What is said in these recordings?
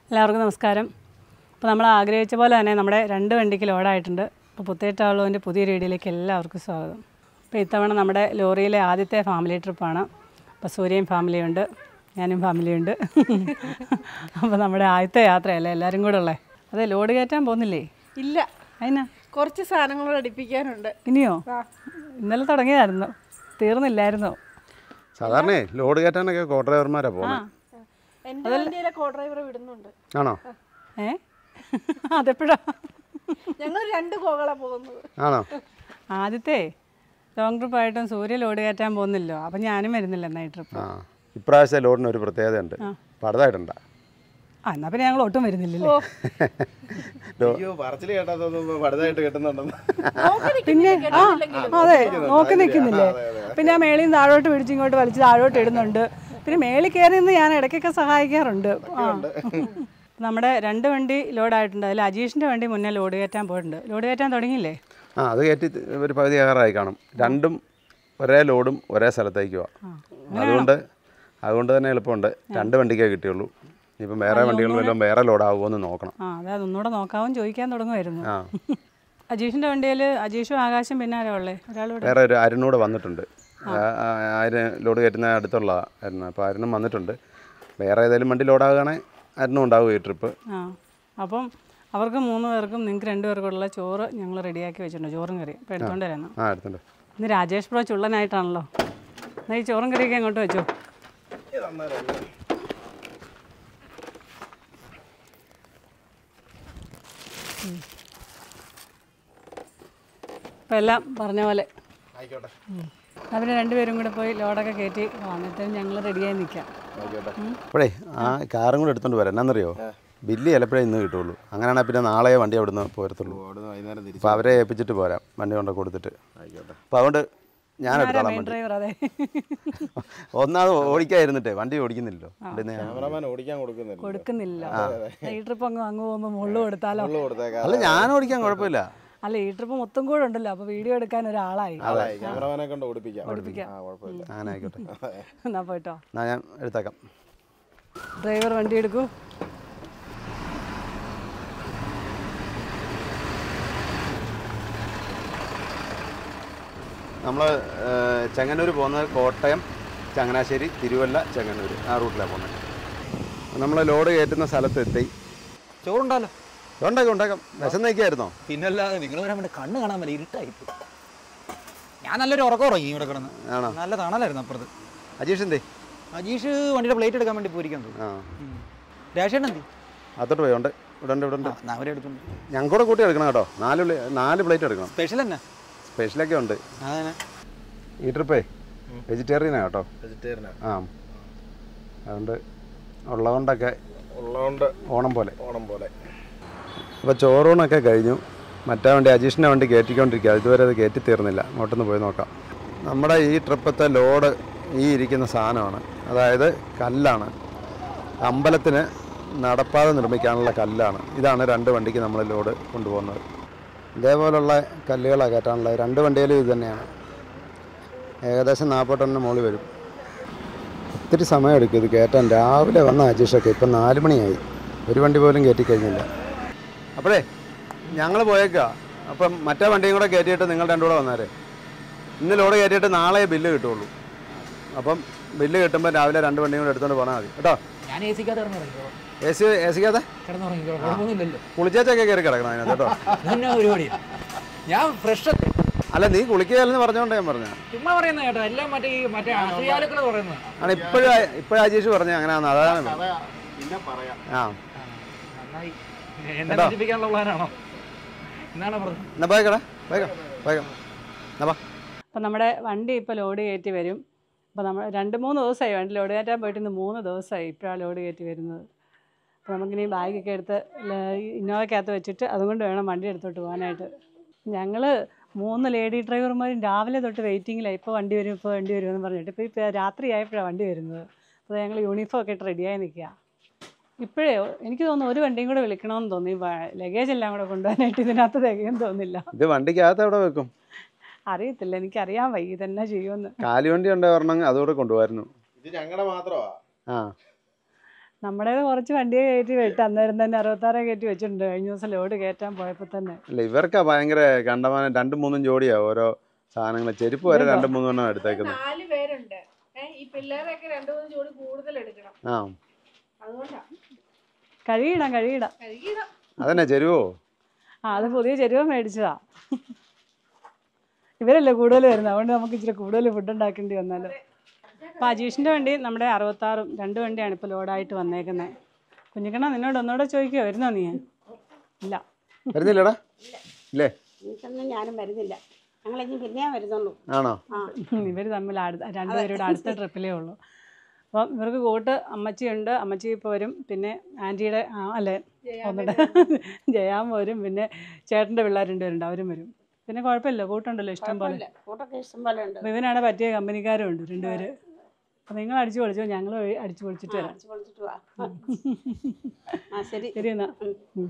എല്ലാവർക്കും നമസ്കാരം അപ്പോൾ നമ്മൾ ആഗ്രഹിച്ച പോലെ തന്നെ നമ്മുടെ രണ്ട് വണ്ടിക്ക് ലോഡായിട്ടുണ്ട് അപ്പോൾ പുത്തേറ്റാളുവിൻ്റെ പുതിയ രീതിയിലേക്ക് എല്ലാവർക്കും സ്വാഗതം അപ്പോൾ ഇത്തവണ നമ്മുടെ ലോറിയിലെ ആദ്യത്തെ ഫാമിലി ട്രിപ്പാണ് അപ്പോൾ സൂര്യയും ഫാമിലിയുണ്ട് ഞാനും ഫാമിലിയുണ്ട് അപ്പോൾ നമ്മുടെ ആദ്യത്തെ യാത്രയല്ലേ എല്ലാവരും കൂടെ ഉള്ളേ അതെ ലോഡ് കയറ്റാൻ പോകുന്നില്ലേ ഇല്ല അതിനാ കുറച്ച് സാധനങ്ങളോട് അടുപ്പിക്കാനുണ്ട് ഇനിയോ ആ. ഇന്നലെ തുടങ്ങിയതായിരുന്നു തീർന്നില്ലായിരുന്നോ സാധാരണ ലോഡ് കയറ്റാനൊക്കെ കോ ഡ്രൈവർമാരാ പോകുന്നത് എൻ്റെ വണ്ടിയിലെ കോ ഡ്രൈവറെ വിടുന്നുണ്ട് ആണോ ഏ അതെപ്പോഴാ ഞങ്ങൾ രണ്ട് കോകളാ പോകുന്നത് ആണോ ആദ്യത്തെ ലോങ് ട്രിപ്പായിട്ടും സൂര്യ ലോഡ് കയറ്റാൻ പോകുന്നില്ലോ അപ്പം ഞാനും വരുന്നില്ല എന്നായി ട്രിപ്പ് ആ ഇപ്രാവശ്യത്തെ ലോഡിന് ഒരു പ്രത്യേകതയുണ്ട് പടുതായിട്ടുണ്ട ആ എന്നാൽ പിന്നെ ഞങ്ങൾ ഒട്ടും വരുന്നില്ലല്ലേ അയ്യോ പറച്ചിൽ കേട്ടാ പടുതായിട്ട് കിട്ടുന്നുണ്ടെന്ന് പിന്നെ ആ അതെ നോക്കി നിൽക്കുന്നില്ലേ പിന്നെ ആ മേളിൽ നിന്ന് താഴോട്ട് പിടിച്ച് ഇങ്ങോട്ട് വലിച്ച് താഴോട്ട് ഇടുന്നുണ്ട് പിന്നെ മേളിൽ കയറി നിന്ന് ഞാൻ ഇടയ്ക്കൊക്കെ സഹായിക്കാറുണ്ട് ആ നമ്മുടെ രണ്ട് വണ്ടി ലോഡായിട്ടുണ്ട് അതിൽ അജീഷിൻ്റെ വണ്ടി മുന്നേ ലോഡ് കയറ്റാൻ പോയിട്ടുണ്ട് ലോഡ് കയറ്റാൻ തുടങ്ങിയില്ലേ ആ അത് കയറ്റി ഒരു പകുതി ഏറായി കാണും രണ്ടും ഒരേ ലോഡും ഒരേ സ്ഥലത്തേക്ക് പോവാം അതുകൊണ്ട് അതുകൊണ്ട് തന്നെ എളുപ്പമുണ്ട് രണ്ട് വണ്ടിക്കേ കിട്ടിയുള്ളൂ ഇനിയിപ്പം വേറെ വണ്ടികൾ വല്ലതും വേറെ ലോഡാകുമോ എന്ന് നോക്കണം ആ അതെ അതൊന്നുകൂടെ നോക്കാവും ചോദിക്കാൻ തുടങ്ങുമായിരുന്നു ആ അജീഷിൻ്റെ വണ്ടിയിൽ അജീഷും ആകാശം പിന്നെ ആരാ ഉള്ളേ ഒരാളോട് വേറെ ഒരു അരുണൂടെ വന്നിട്ടുണ്ട് ആര് ലോഡ് കയറ്റുന്ന അടുത്തുള്ള അരുണ് അപ്പോൾ അരുണും വന്നിട്ടുണ്ട് വേറെ ഏതെങ്കിലും വണ്ടി ലോഡാകുകയാണെങ്കിൽ അരുണും ഉണ്ടാവും ഈ ട്രിപ്പ് ആ അപ്പം അവർക്ക് മൂന്ന് പേർക്കും നിങ്ങൾക്ക് രണ്ട് പേർക്കുള്ള ചോറ് ഞങ്ങൾ റെഡിയാക്കി വെച്ചിട്ടുണ്ട് ചോറും കറി അപ്പോൾ എടുത്തോണ്ട് വരണം ആ എടുത്തുണ്ട് ഇന്ന് രാജേഷ് പ്രോ ചുള്ളനായിട്ടാണല്ലോ എന്നാൽ ഈ ചോറും കറിയൊക്കെ അങ്ങോട്ട് വെച്ചോ ഉം. അപ്പം എല്ലാം പറഞ്ഞ പോലെ ആയിക്കോട്ടെ അവർ രണ്ടുപേരും കൂടെ പോയി ലോഡൊക്കെ കയറ്റി വന്നിട്ട് ഞങ്ങൾ റെഡിയായി നിൽക്കാം അപ്പോഴേ ആ കാറും കൂടെ എടുത്തോണ്ട് വരാം എന്നാന്നറിയോ ബില്ല് ചിലപ്പോഴേ ഇന്ന് കിട്ടുള്ളൂ അങ്ങനെയാണെങ്കിൽ പിന്നെ നാളെ വണ്ടി അവിടുന്ന് പോരത്തുള്ളൂ അപ്പോൾ അവരെ ഏൽപ്പിച്ചിട്ട് പോരാം വണ്ടി കൊണ്ട് കൊടുത്തിട്ട് അപ്പോൾ അതുകൊണ്ട് ഞാൻ എടുത്തോളാം മെയിൻ വണ്ടി ഡ്രൈവർ അതെ ഒന്നാമത് ഓടിക്കാതിരുന്നിട്ടേ വണ്ടി ഓടിക്കുന്നില്ലല്ലോ അതുകൊണ്ട് ഞാൻ- ക്യാമറമാൻ ഓടിക്കാൻ കൊടുക്കുന്നില്ല കൊടുക്കുന്നില്ല ഈ ട്രിപ്പ് അങ്ങ് അങ്ങ് പോകുമ്പോൾ മുള്ളു കൊടുത്താലോ അല്ല ഞാൻ ഓടിക്കാൻ കുഴപ്പമില്ല അല്ല ഈ ട്രിപ്പ് മൊത്തം കൂടെ ഉണ്ടല്ലോ അപ്പോൾ വീഡിയോ എടുക്കാൻ ഒരാളായി ക്യാമറമാനെ കൊണ്ട് ഓടിപ്പിക്കാം ഓടിപ്പിക്കാം. ആ കുഴപ്പമില്ല അങ്ങനെ ആയിക്കോട്ടെ എന്നാ പോയിട്ടോ എന്നാ ഞാൻ എടുത്തേക്കാം ഡ്രൈവർ വണ്ടി എടുക്കൂ നമ്മൾ ചെങ്ങന്നൂർ പോകുന്നത് കോട്ടയം ചങ്ങനാശ്ശേരി തിരുവല്ല ചെങ്ങന്നൂർ ആ റൂട്ടിലാണ് പോകുന്നത് നമ്മൾ ലോഡ് കയറ്റുന്ന സ്ഥലത്തെത്തി ചോറുണ്ടല്ലോ ഉണ്ടാക്കാം ഉണ്ടാക്കാം വിശന്നേക്കായിരുന്നോ പിന്നല്ലാതെ നിങ്ങൾ വരാൻ വേണ്ടി കണ്ണ് കാണാൻ പറ്റില്ല ഇരുട്ടായിപ്പോ ഞാൻ നല്ലൊരു ഉറക്കം ഉറങ്ങി ഇവിടെ കിടന്ന് ആണോ നല്ല തണലായിരുന്നു അപ്പുറത്ത് അജീഷ് എന്തേ അജീഷ് വണ്ടിയുടെ പ്ലേറ്റ് എടുക്കാൻ വേണ്ടി പോയിരിക്കാൻ തോന്നുന്നു ആ രാജേഷൻ എന്തി അതോട്ട് പോയി ഉണ്ട് ഇവിടെ ഉണ്ട് ഇവിടെ ഉണ്ട് അവരെ എടുത്തുണ്ട് ഞങ്ങൾക്ക് കൂടെ കൂട്ടി എടുക്കണം കേട്ടോ നാല് പ്ലേ- നാല് പ്ലേറ്റ് എടുക്കണം സ്പെഷ്യൽ തന്നെ സ്പെഷ്യലൊക്കെ ഉണ്ട് അതന്നെ ഈ ട്രിപ്പേ വെജിറ്റേറിയനാണ് കേട്ടോ വെജിറ്റേറിയനാണ് ആ അതുകൊണ്ട് ഉള്ളതുകൊണ്ടൊക്കെ ഉള്ളതുകൊണ്ട് ഓണം പോലെ ഓണം പോലെ അപ്പോൾ ചോറൂണൊക്കെ കഴിഞ്ഞു മറ്റേ വണ്ടി അജീഷിൻ്റെ വണ്ടി കയറ്റിക്കൊണ്ടിരിക്കുക ഇതുവരെ അത് കയറ്റി തീർന്നില്ല അങ്ങോട്ടൊന്ന് പോയി നോക്കാം നമ്മുടെ ഈ ട്രിപ്പത്തെ ലോഡ് ഈ ഇരിക്കുന്ന സാധനമാണ് അതായത് കല്ലാണ് അമ്പലത്തിന് നടപ്പാത നിർമ്മിക്കാനുള്ള കല്ലാണ് ഇതാണ് രണ്ട് വണ്ടിക്ക് നമ്മൾ ലോഡ് കൊണ്ടുപോകുന്നത് ഇതേപോലുള്ള കല്ലുകളാണ് കയറ്റാനുള്ളത് രണ്ട് വണ്ടിയിലും ഇത് തന്നെയാണ് ഏകദേശം നാൽപ്പത് ടണ്ണിന് മുകളിൽ വരും ഒത്തിരി സമയം എടുക്കും ഇത് കയറ്റാൻ രാവിലെ വന്ന അജീഷൊക്കെ ഇപ്പം നാല് മണിയായി ഒരു വണ്ടി പോലും കയറ്റി കഴിഞ്ഞില്ല അപ്പോഴേ ഞങ്ങൾ പോയേക്കുക അപ്പം മറ്റേ വണ്ടിയും കൂടെ കയറ്റിയിട്ട് നിങ്ങൾ രണ്ടും കൂടെ വന്നാലേ ഇന്ന് ലോഡ് കയറ്റിയിട്ട് നാളെ ബില്ല് കിട്ടുള്ളൂ അപ്പം ബില്ല് കിട്ടുമ്പോൾ രാവിലെ രണ്ട് വണ്ടിയും കൂടെ എടുത്തുകൊണ്ട് പോന്നാൽ മതി കേട്ടോ ഞാൻ എ സിക്കകത്ത് കിടന്നുറങ്ങിക്കോ എ സി എ സിക്കകത്തെ കിടന്നുറങ്ങിക്കോ കുഴപ്പമൊന്നുമില്ലല്ലോ കുളിച്ചേച്ചൊക്കെ കയറി കിടക്കണം അതിനകത്ത് കേട്ടോ തന്നെ പരിപാടി ഞാൻ ഫ്രഷ് അല്ല നീ കുളിക്കുകയല്ലെന്ന് പറഞ്ഞുകൊണ്ട് ഞാൻ പറഞ്ഞ ചുമ്മാ പറയുന്ന കേട്ടോ എല്ലാം മറ്റേ ഈ മറ്റേ ആസിയാലുക്കൾ പറയുന്നത് ആണ് ഇപ്പോഴും ഇപ്പോഴും അജീഷ് പറഞ്ഞു അങ്ങനെയാന്ന് അതാണ് പിന്നെ പറയാം ആ നന്നായി എന്നെ നശിപ്പിക്കാനുള്ള പ്ലാനാണോ എന്നാണ് പറഞ്ഞത് എന്നാ പോയേക്കടാ പോയേക്കാം പോയേക്കാം എന്നാ വാ അപ്പോൾ നമ്മുടെ വണ്ടി ഇപ്പോൾ ലോഡ് കയറ്റി വരും അപ്പോൾ നമ്മൾ രണ്ട് മൂന്ന് ദിവസമായി വണ്ടി ലോഡ് കയറ്റാൻ പോയിട്ട് ഇന്ന് മൂന്ന് ദിവസമായി ഇപ്പോഴാണ് ലോഡ് കയറ്റി വരുന്നത് അപ്പോൾ നമുക്കിനി ബാഗൊക്കെ എടുത്ത് ല- ഈ ഇന്നോവയ്ക്കകത്ത് വെച്ചിട്ട് അതുകൊണ്ട് വേണം വണ്ടി എടുത്തോട്ട് പോകാനായിട്ട് ഞങ്ങൾ മൂന്ന് ലേഡി ഡ്രൈവർമാരും രാവിലെ തൊട്ട് വെയിറ്റിങ്ങിലാണ് ഇപ്പോൾ വണ്ടി വരും ഇപ്പോൾ വണ്ടി വരും എന്ന് പറഞ്ഞിട്ട് ഇപ്പോൾ ഇപ്പോൾ രാത്രി ആയപ്പോഴാണ് വണ്ടി വരുന്നത് അപ്പോൾ ഞങ്ങൾ യൂണിഫോം ഒക്കെ ഇട്ട് റെഡിയായി നിൽക്കുക ഇപ്പോഴേ എനിക്ക് തോന്നുന്നു ഒരു വണ്ടിയും കൂടെ വിളിക്കണമെന്ന് തോന്നി ലഗേജ് എല്ലാം കൂടെ കൊണ്ടുപോകാനായിട്ട് ഇതിനകത്ത് തികയും തോന്നില്ല ഇത് വണ്ടിക്കകത്ത് എവിടെ വെക്കും അറിയത്തില്ല എനിക്കറിയാൻ വയ്യ ഇതെന്നാ ചെയ്യുമെന്ന് കാലുവണ്ടി ഉണ്ട് ഒരെണ്ണം അതുകൂടെ കൊണ്ടുപോയിരുന്നു ഇത് ഞങ്ങളുടെ മാത്രമാ ആ നമ്മുടേത് കുറച്ച് വണ്ടിയെ കയറ്റി വിട്ട് അന്നേരം തന്നെ അറുപത്താറ് കയറ്റി വെച്ചിട്ടുണ്ട് കഴിഞ്ഞ ദിവസം ലോഡ് കയറ്റാൻ പോയപ്പോൾ തന്നെ അല്ല ഇവർക്കാ ഭയങ്കര കണ്ടമാനം രണ്ടും മൂന്നും ജോഡിയാ ഓരോ സാധനങ്ങൾ ചെരുപ്പ് വരെ ഇതുണ്ടോ? രണ്ടും മൂന്നെണ്ണം എടുത്തേക്കുന്നത് നാല് പേരുണ്ട് ഏഹ് ഈ പിള്ളേരൊക്കെ രണ്ടു മൂന്ന് ജോഡി കൂടുതൽ എടുക്കണം ആ അതുകൊണ്ടാ കഴുകിയിടാം കഴുകിയിടാം കഴുകിയിടാം അതന്നെ ചെരുവോ ആ അത് പുതിയ ചെരുവ മേടിച്ചതാ ഇവരല്ലേ കൂടുതൽ വരുന്നത് അതുകൊണ്ട് നമുക്ക് ഇച്ചിരി കൂടുതൽ ഫുഡ് ഉണ്ടാക്കേണ്ടി വന്നാലോ അപ്പോൾ അജീഷിൻ്റെ വണ്ടി നമ്മുടെ അറുപത്താറും രണ്ട് വണ്ടിയാണ് ഇപ്പോൾ ലോഡായിട്ട് വന്നേക്കുന്നത് കുഞ്ഞിക്കണ്ണ നിന്നോട് ഒന്നുകൂടെ ചോദിക്കുമോ വരുന്നോ നീ ഇല്ല വരുന്നില്ലടാ ഇല്ലേ എനിക്കൊന്നും ഞാനും വരുന്നില്ല ഞങ്ങൾ ഇനി പിന്നെയാ വരുന്നുള്ളൂ ആണോ ആ ഇവർ തമ്മിൽ അടുത്ത രണ്ടുപേരുടെ അടുത്ത ട്രിപ്പിലേ ഉള്ളൂ അപ്പം ഇവർക്ക് കൂട്ട് അമ്മച്ചിയുണ്ട് അമ്മച്ചി ഇപ്പോൾ വരും പിന്നെ ആൻറ്റിയുടെ ആ, അല്ലേ ഒന്നുകൂടെ ജയാമ്മ വരും പിന്നെ ചേട്ടൻ്റെ പിള്ളേർ രണ്ടുപേരുണ്ട് അവരും വരും പിന്നെ കുഴപ്പമില്ല കൂട്ടുണ്ടല്ലോ ഇഷ്ടം പോലെ കുഴപ്പമില്ല കൂട്ടൊക്കെ ഇഷ്ടം പോലെ ഉണ്ട് അപ്പോൾ ഇവനാണ് പറ്റിയ കമ്പനിക്കാരും ഉണ്ട് രണ്ടുപേര് അപ്പോൾ നിങ്ങൾ അടിച്ചു പൊളിച്ചോ ഞങ്ങൾ അടിച്ചു പൊളിച്ചിട്ട് വരാം അടിച്ച് പൊളിച്ചിട്ട് വാ ആ ശരി ശരി എന്നാ ഉം.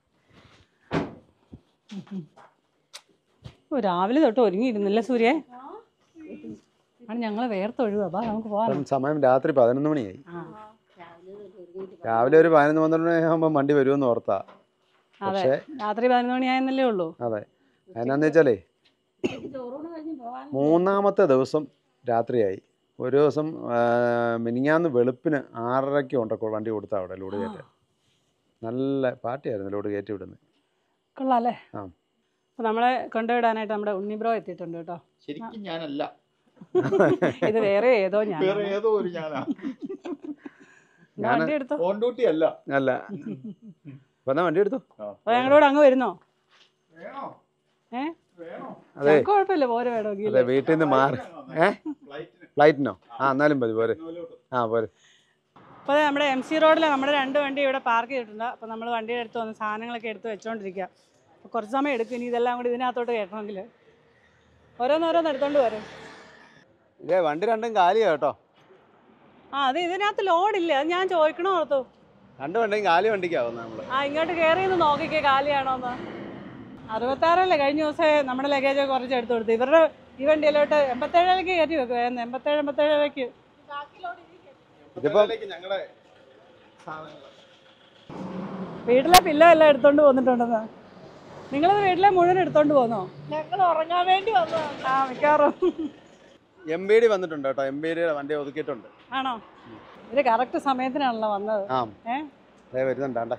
ഓ രാവിലെ തൊട്ട് ഒരുങ്ങിയിരുന്നില്ല സൂര്യേ ആണ് ഞങ്ങൾ വേർത്തൊഴുക ബാ നമുക്ക് പോകാം ഇപ്പം സമയം രാത്രി പതിനൊന്ന് മണിയായി ആ രാവിലെ ഒരു പതിനൊന്ന് പന്ത്രണ്ട് മണിയാകുമ്പോൾ വണ്ടി വരുമെന്ന് ഓർത്താ അതെ പക്ഷേ രാത്രി പതിനൊന്ന് മണിയായെന്നല്ലേ ഉള്ളൂ അതെ എന്നാന്ന് വെച്ചാലേ ചോറൂണ് കഴിഞ്ഞ് പോവാൻ മൂന്നാമത്തെ ദിവസം രാത്രിയായി ഒരു ദിവസം ആ, മിനിങ്ങാന്ന് വെളുപ്പിന് ആറരയ്ക്ക് കൊണ്ടൊക്കെ വണ്ടി കൊടുത്താ അവിടെ ലോഡ് കയറ്റാൻ നല്ല പാർട്ടിയായിരുന്നു ലോഡ് കയറ്റി വിടുന്നത് കൊള്ളാം അല്ലേ ആ. അപ്പോൾ നമ്മളെ കൊണ്ടുവിടാനായിട്ട് നമ്മുടെ ഉണ്ണിബ്രോ എത്തിയിട്ടുണ്ട് കേട്ടോ ശരിക്കും ഞാനല്ല ഇത് വേറെ ഏതോ ഞാൻ വേറെ ഏതോ ഒരു ഞാനാ വണ്ടി എടുത്തോ ഓൺ ഡ്യൂട്ടി അല്ല അല്ല അപ്പൊ എന്നാ വണ്ടി എടുത്തു അപ്പോൾ ഞങ്ങളോട് അങ്ങ് വരുന്നോ ഏ അതെ ഞങ്ങൾക്ക് കുഴപ്പമില്ല പോരെ വേണമെങ്കിൽ അതെ വീട്ടിൽ നിന്ന് മാറി ഏ ഫ്ലൈറ്റിനോ ആ എന്നാലും മതി പോരെ ആ പോരെ അപ്പോൾ നമ്മുടെ എം സി റോഡിൽ നമ്മുടെ രണ്ട് വണ്ടി ഇവിടെ പാർക്ക് ചെയ്തിട്ടുണ്ട് അപ്പോൾ നമ്മൾ വണ്ടിയുടെ അടുത്ത് വന്ന് സാധനങ്ങളൊക്കെ എടുത്ത് വെച്ചോണ്ടിരിക്കുക അപ്പോൾ കുറച്ച് സമയം എടുക്കും ഇനി ഇതെല്ലാം കൂടി ഇതിനകത്തോട്ട് കയറ്റണമെങ്കിൽ ഓരോന്നോരോന്ന് എടുത്തോണ്ട് വരും ഇതേ വണ്ടി രണ്ടും കാലിയാ കേട്ടോ ആ അത് ഇതിനകത്ത് ലോഡില്ല അത് ഞാൻ ചോദിക്കണോ ഓർത്തു രണ്ട് വണ്ടിയും കാലി വണ്ടിക്കാവുന്ന നമ്മള് ആ ഇങ്ങോട്ട് കയറി ഒന്ന് നോക്കിക്കേ കാലിയാണോന്ന് അറുപത്താറല്ലേ കഴിഞ്ഞ ദിവസം നമ്മുടെ ലഗേജ് കുറച്ച് എടുത്തു കൊടുത്തു ഇവരുടെ ഈ വണ്ടിയിലോട്ട് എൺപത്തേഴിലേക്ക് കയറ്റി വെക്കുമായിരുന്നു എൺപത്തേഴ് എൺപത്തേഴിലേക്ക് ഇതിപ്പം ഞങ്ങളുടെ വീട്ടിലെ പില്ലോ എല്ലാം എടുത്തോണ്ട് പോന്നിട്ടുണ്ടെന്ന് നിങ്ങളത് വീട്ടിലെ മുഴുവൻ എടുത്തോണ്ട് പോന്നോ ഞങ്ങൾ ഉറങ്ങാൻ വേണ്ടി വന്നതാണ് ആ മിക്കവാറും എം ബി ഡി വന്നിട്ടുണ്ട് കേട്ടോ എം ബി ഡിയുടെ വണ്ടി ഒതുക്കിയിട്ടുണ്ട് ആണോ ഇത് കറക്റ്റ് സമയത്തിനാണല്ലോ വന്നത് ആ ഏ ദേ വരുന്നുണ്ടാണ്ടേ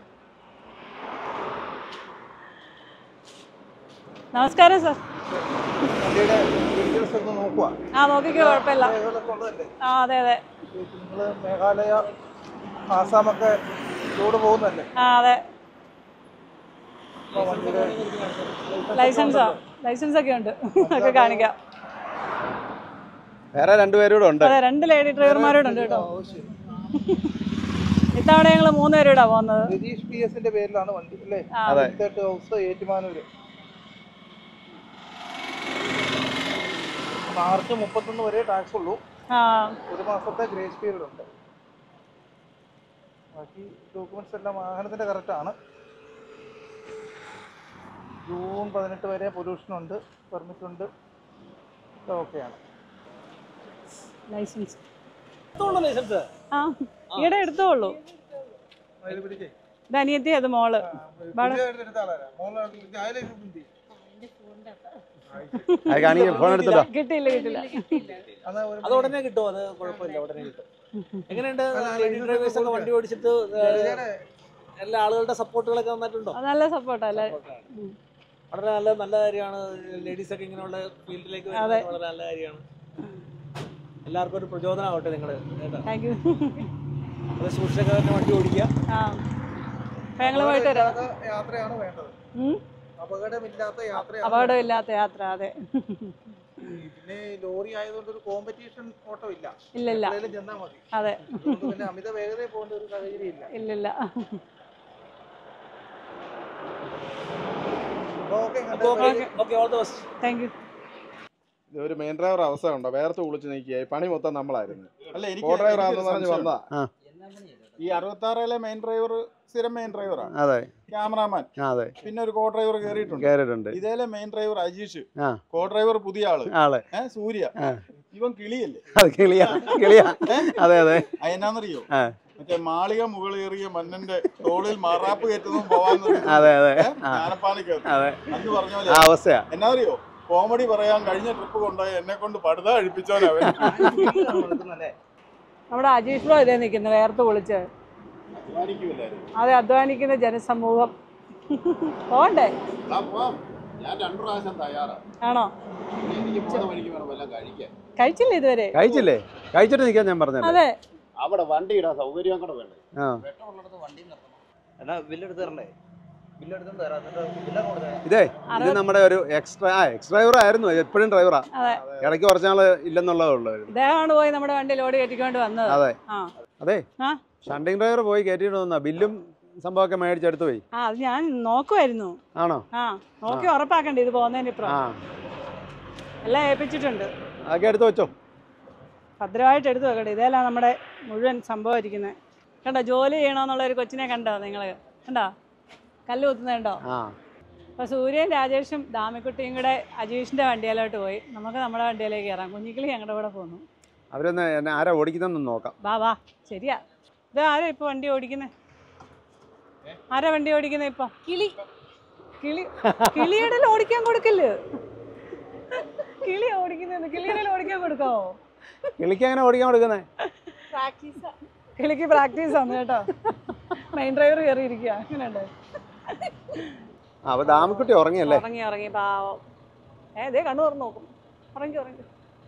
നമസ്കാരം സാർ വണ്ടിയുടെ ഡീറ്റെയിൽസ് ഒന്ന് നോക്കുക ആ നോക്കിക്കോ കുഴപ്പമില്ല രേഖകളൊക്കെ ഉള്ളതല്ലേ ആ അതെ അതെ നിങ്ങൾ മേഘാലയ ആസാമൊക്കെ ലോഡ് പോകുന്നല്ലേ ആ അതെ അപ്പോൾ വണ്ടിയുടെ ലൈസൻസോ ലൈസൻസ് ഒക്കെ ഉണ്ട് ഒക്കെ കാണിക്കാം വേറെ രണ്ടുപേരും കൂടെ ഉണ്ട് അതെ രണ്ട് ലേഡി ഡ്രൈവർമാരോടുണ്ട് കേട്ടോ ആവശ്യം ഇത്തവണ ഞങ്ങൾ മൂന്ന് പേരൂടാ പോകുന്നത് രതീഷ് പി എസിന്റെ പേരിലാണ് വണ്ടി അല്ലേ ആ. അതെ. തേർട്ട് ഹൗസ് ഏറ്റുമാനൂര് മാർച്ച് മുപ്പത്തൊന്ന് വരെ ടാക്സ് ഉള്ളൂ ആ ഒരു മാസത്തെ ഗ്രേസ് പീരീഡ് ഉണ്ട് ബാക്കി ഡോക്യുമെന്റ്സ് എല്ലാം വാഹനത്തിന്റെ കറക്റ്റ് ആണ് ജൂൺ പതിനെട്ട് വരെ പൊല്യൂഷൻ ഉണ്ട് പെർമിറ്റ് ഉണ്ട് ഓക്കെയാണ് ലൈസൻസ് ആ ഈടെ എടുത്തോളൂ ഇത് അനിയത്തി അത് മോള് ബാള് അത് കാണിക്കും ഫോൺ എടുത്തിട്ടോ കിട്ടിയില്ല കിട്ടില്ല അത് ഉടനെ കിട്ടും അത് കുഴപ്പമില്ല ഉടനെ കിട്ടും എങ്ങനെയുണ്ട് ലേഡി ഡ്രൈവേഴ്സ് ഒക്കെ വണ്ടി ഓടിച്ചിട്ട് ഏഹ്, എല്ലാ ആളുകളുടെ സപ്പോർട്ടുകളൊക്കെ നന്നായിട്ടുണ്ടോ അത് നല്ല സപ്പോർട്ടാ അല്ലേ ഉം. വളരെ നല്ല നല്ല കാര്യമാണ് ലേഡീസ് ഒക്കെ ഇങ്ങനെയുള്ള ഫീൽഡിലേക്ക് വരുന്നത് വളരെ നല്ല കാര്യമാണ് എല്ലാവർക്കും ഒരു പ്രചോദനമാവട്ടെ നിങ്ങൾ കേട്ടോ താങ്ക് യു അത് സൂക്ഷിച്ചൊക്കെ തന്നെ വണ്ടി ഓടിക്കുക ആ അപ്പൊ ഞങ്ങള് പോയിട്ട് വരാം അപകടമില്ലാത്ത യാത്രയാണ് വേണ്ടത് ഉം? അപകടമില്ലാത്ത യാത്രയാണ് അപകടമില്ലാത്ത യാത്ര അതെ പിന്നെ ലോറി ആയതുകൊണ്ട് ഒരു കോമ്പറ്റീഷൻ ഓട്ടോ ഇല്ല ഇല്ല ഇല്ല എവിടെയെങ്കിലും ചെന്നാൽ മതി അതെ അതുകൊണ്ട് പിന്നെ അമിത വേഗതയിൽ പോകേണ്ട ഒരു സാഹചര്യം ഇല്ല ഇല്ലില്ല okay okay all the best thank you ഒരു മെയിൻ ഡ്രൈവർ അവസ്ഥ ഉണ്ടോ വേർത്ത് കുളിച്ച് നിൽക്കുക പണി മൊത്തം നമ്മളായിരുന്നു അല്ല കോ ഡ്രൈവർ ആണെന്ന് പറഞ്ഞ് വന്നതാ ആ. ഈ അറുപത്താറിലെ മെയിൻ ഡ്രൈവർ സ്ഥിരം മെയിൻ ഡ്രൈവറാണ് അതെ ക്യാമറാമാൻ ആ അതെ പിന്നെ ഒരു കോ ഡ്രൈവർ കയറിയിട്ടുണ്ട് കയറിയിട്ടുണ്ട് ഇതേലെ മെയിൻ ഡ്രൈവർ അജീഷ് ആ കോ ഡ്രൈവർ പുതിയ ആള് ആള് ഏഹ് സൂര്യ ആ. ഇവൻ കിളിയല്ലേ അത് കിളിയാ കിളിയാ അതെ അതെ അത് എന്നാന്നറിയോ ആ മറ്റേ മാളിക മുകളേറിയ മന്നന്റെ തോളിൽ മാറാപ്പ് കയറ്റുന്നതും പോവാൻ അതെ അതെ ആ ഞാനപ്പാനിക്കകത്ത് അതെ അന്ന് പറഞ്ഞ ആ പോലെ അവസ്ഥയാ എന്നാ അറിയോ കോമഡി പറയാൻ കഴിഞ്ഞ ട്രിപ്പ് കൊണ്ടുപോയി എന്നെ കൊണ്ട് പടുത കഴിപ്പിച്ചവനവൻ നമ്മുടെ അജീഷ് ബ്രോ ഇതേ നിൽക്കുന്നു വേർത്ത് കുളിച്ച് അതെ അധ്വാനിക്കുന്ന ജനസമൂഹം പോണ്ടേ ഞാൻ രണ്ടു പ്രാവശ്യം തയ്യാറാ ആണോ എനിക്ക് മൂന്ന് മണിക്ക് വേണം വല്ലതും കഴിക്കാൻ കഴിച്ചില്ല ഇതുവരെ കഴിച്ചില്ലേ കഴിച്ചിട്ട് നിൽക്കാൻ ഞാൻ പറഞ്ഞല്ലേ അതെ അവിടെ വണ്ടി ഇടാൻ സൗകര്യം കൂടെ വേണ്ടേ ആ വെട്ടമുള്ളിടത്ത് വണ്ടി നിർത്തണം എന്നാ ബില്ലെടുത്ത് തരണ്ടേ ബില്ലെടുത്തും തരാം എന്നിട്ട് ബില്ലും കൊടുത്തേ ഇതേ ഇത് നമ്മുടെ ഒരു എക്സ്ട്രാ ആ എക്സ് ഡ്രൈവർ ആയിരുന്നു എപ്പോഴും ഡ്രൈവറാ അതെ ഇടയ്ക്ക് കുറച്ചാള് ഇല്ലെന്നുള്ളതേ ഉള്ളൂ ഇദ്ദേഹമാണ് പോയി നമ്മുടെ വണ്ടി ലോഡ് കയറ്റിക്കൊണ്ട് വന്നത് അതെ ആ അതെ ആ ഷണ്ടിങ് ഡ്രൈവർ പോയി കയറ്റിയിട്ട് വന്നാ ബില്ലും സംഭവമൊക്കെ മേടിച്ചെടുത്ത് പോയി ആ അത് ഞാൻ നോക്കുമായിരുന്നു ആണോ ആ നോക്കി ഉറപ്പാക്കണ്ടേ ഇത് പോകുന്നതിന് ഇപ്പുറം ആ എല്ലാം ഏൽപ്പിച്ചിട്ടുണ്ട് അതൊക്കെ എടുത്ത് വെച്ചോ ഭദ്രമായിട്ട് എടുത്തു വെക്കട്ടെ ഇതേലാണ് നമ്മുടെ മുഴുവൻ സംഭവം ഇരിക്കുന്നത് കണ്ടോ ജോലി ചെയ്യണമെന്നുള്ള ഒരു കൊച്ചിനെ കണ്ടോ നിങ്ങൾ കണ്ടോ കല്ല് കുത്തുന്നുണ്ടോ ആ അപ്പോൾ സൂര്യൻ രാജേഷും ദാമിക്കുട്ടിയും കൂടെ അജീഷിൻ്റെ വണ്ടിയിലോട്ട് പോയി നമുക്ക് നമ്മുടെ വണ്ടിയിലേക്ക് കയറാം കുഞ്ഞിക്കിളി ഞങ്ങളുടെ കൂടെ പോന്നു അവരൊന്ന് എന്നെ ആരാ ഓടിക്കുന്നതെന്ന് നോക്കാം വാ വാ ശരിയാ ഇത് ആരാ ഇപ്പോൾ വണ്ടി ഓടിക്കുന്നത് ആരാ വണ്ടി ഓടിക്കുന്നത് ഇപ്പോൾ കിളി കിളി കിളിയുടെ ഓടിക്കാൻ കൊടുക്കല്ല് കിളി ഓടിക്കുന്നത് കിളിയുടെ ഓടിക്കാൻ കൊടുക്കാവോ കിളിക്ക് എങ്ങനെ ഓടിക്കാൻ കൊടുക്കുന്നേ കിളിക്ക് പ്രാക്ടീസ് ആണ് കേട്ടോ മെയിൻ ഡ്രൈവർ കയറിയിരിക്കുക അങ്ങനെയുണ്ട് ആ അപ്പൊ ദാമിക്കുട്ടി ഉറങ്ങിയല്ലേ ഉറങ്ങി ഉറങ്ങി പാവം ഏ ദേ കണ്ണു തുറന്ന് നോക്കും ഉറങ്ങി ഉറങ്ങി